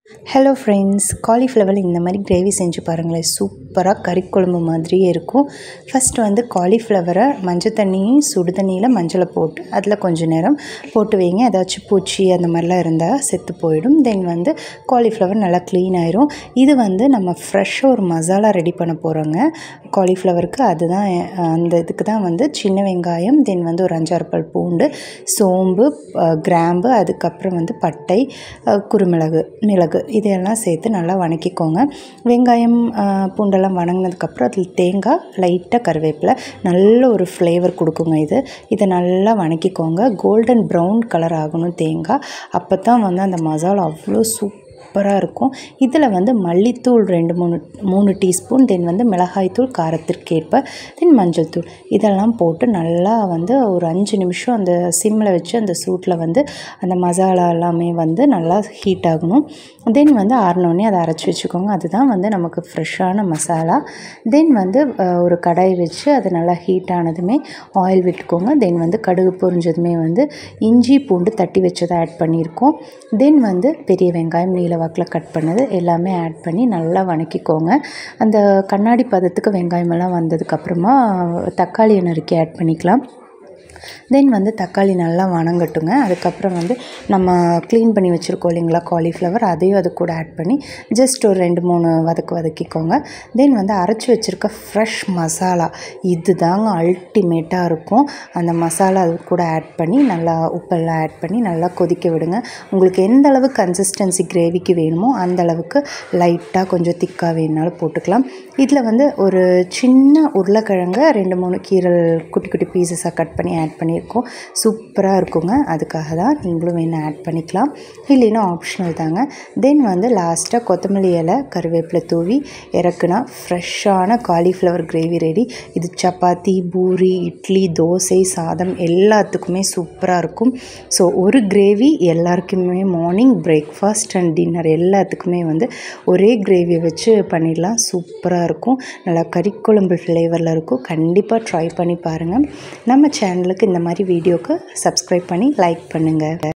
hello friends cauliflower இந்த மாதிரி gravy செஞ்சு பாருங்களேன் சூப்பராக கறிக்குழம்பு மாதிரியே இருக்கும் ஃபஸ்ட்டு வந்து காலிஃப்ளவரை மஞ்சள் தண்ணியும் சுடு தண்ணியில் மஞ்சளை போட்டு அதில் கொஞ்சம் நேரம் போட்டு வைங்க ஏதாச்சும் பூச்சி அந்த மாதிரிலாம் இருந்தால் செத்து போயிடும் தென் வந்து காலிஃப்ளவர் நல்லா க்ளீன் ஆயிரும் இது வந்து நம்ம ஃப்ரெஷ்ஷாக ஒரு மசாலா ரெடி பண்ண போகிறோங்க காலிஃப்ளவருக்கு அதுதான் அஹ், அந்த இதுக்கு தான் வந்து சின்ன வெங்காயம் தென் வந்து ஒரு அஞ்சாறு பல் பூண்டு சோம்பு அஹ், கிராம்பு அதுக்கப்புறம் வந்து பட்டை அஹ், குருமிளகு மிளகு இதையெல்லாம் சேர்த்து நல்லா வணக்கிக்கோங்க வெங்காயம் அஹ், பூண்டெல்லாம் வணங்கினதுக்கப்புறம் அதில் தேங்காய் லைட்டாக கருவேப்பிலை நல்ல ஒரு ஃப்ளேவர் கொடுக்குங்க இது இதை நல்லா வணக்கிக்கோங்க கோல்டன் ப்ரௌன் கலர் ஆகணும் தேங்காய் அப்போ தான் வந்து அந்த மசாலா அவ்வளோ சூப் சூப்பராக இருக்கும் இதில் வந்து மல்லித்தூள் ரெண்டு மூணு மூணு டீஸ்பூன் தென் வந்து மிளகாய்த்தூள் காரத்திற்கேற்ப தென் மஞ்சள் தூள் இதெல்லாம் போட்டு நல்லா வந்து ஒரு அஞ்சு நிமிஷம் அந்த சிம்மில் வச்சு அந்த சூட்டில் வந்து அந்த மசாலா எல்லாமே வந்து நல்லா ஹீட் ஆகணும் தென் வந்து ஆறினோடனே அதை அரைச்சி வச்சுக்கோங்க அதுதான் வந்து நமக்கு ஃப்ரெஷ்ஷான மசாலா தென் வந்து அஹ், ஒரு கடாய் வச்சு அது நல்லா ஹீட் ஆனதுமே ஆயில் விட்டுக்கோங்க தென் வந்து கடுகு பொரிஞ்சதுமே வந்து இஞ்சி பூண்டு தட்டி வச்சதை ஆட் பண்ணியிருக்கோம் தென் வந்து பெரிய வெங்காயம் நீல வாக்கில் கட் பண்ணது எல்லாமே ஆட் பண்ணி நல்லா வணக்கிக்கோங்க அந்த கண்ணாடி பதத்துக்கு வெங்காயம் எல்லாம் வந்ததுக்கப்புறமா தக்காளியை நறுக்கி ஆட் பண்ணிக்கலாம் தென் வந்து தக்காளி நல்லா வணங்கட்டுங்க அதுக்கப்புறம் வந்து நம்ம க்ளீன் பண்ணி வச்சுருக்கோம் இல்லைங்களா காலிஃப்ளவர் அதையும் அது கூட ஆட் பண்ணி ஜஸ்ட் ஒரு ரெண்டு மூணு வதக்கு வதக்கிக்கோங்க தென் வந்து அரைச்சி வச்சுருக்க ஃப்ரெஷ் மசாலா இது தாங்க அல்டிமேட்டாக இருக்கும் அந்த மசாலா அது கூட ஆட் பண்ணி நல்லா உப்பெல்லாம் ஆட் பண்ணி நல்லா கொதிக்க விடுங்க உங்களுக்கு எந்த அளவுக்கு கன்சிஸ்டன்சி கிரேவிக்கு வேணுமோ அந்த அளவுக்கு லைட்டாக கொஞ்சம் திக்காக வேணுனாலும் போட்டுக்கலாம் இதில் வந்து ஒரு சின்ன உருளைக்கிழங்க ரெண்டு மூணு கீரல் குட்டி குட்டி பீசஸாக கட் பண்ணி ஆட் பண்ணியிருக்கோம் சூப்பராக இருக்குங்க அதுக்காக தான் நீங்களும் வேணும் ஆட் பண்ணிக்கலாம் இல்லைன்னா ஆப்ஷனல் தாங்க தென் வந்து லாஸ்ட்டாக கொத்தமல்லி இலை கருவேப்பிலை தூவி இறக்குனா ஃப்ரெஷ்ஷான காலிஃப்ளவர் கிரேவி ரெடி இது சப்பாத்தி பூரி இட்லி தோசை சாதம் எல்லாத்துக்குமே சூப்பராக இருக்கும் ஸோ ஒரு கிரேவி எல்லாருக்குமே மார்னிங் பிரேக்ஃபாஸ்ட் அண்ட் டின்னர் எல்லாத்துக்குமே வந்து ஒரே கிரேவியை வச்சு பண்ணிடலாம் சூப்பராக இருக்கும் நல்லா கறிக்குழம்பு ஃப்ளேவரில் இருக்கும் கண்டிப்பாக ட்ரை பண்ணி பாருங்கள் நம்ம சேனலுக்கு இந்த மாதிரி வீடியோக்கு சப்ஸ்கிரைப் பண்ணி லைக் பண்ணுங்கள்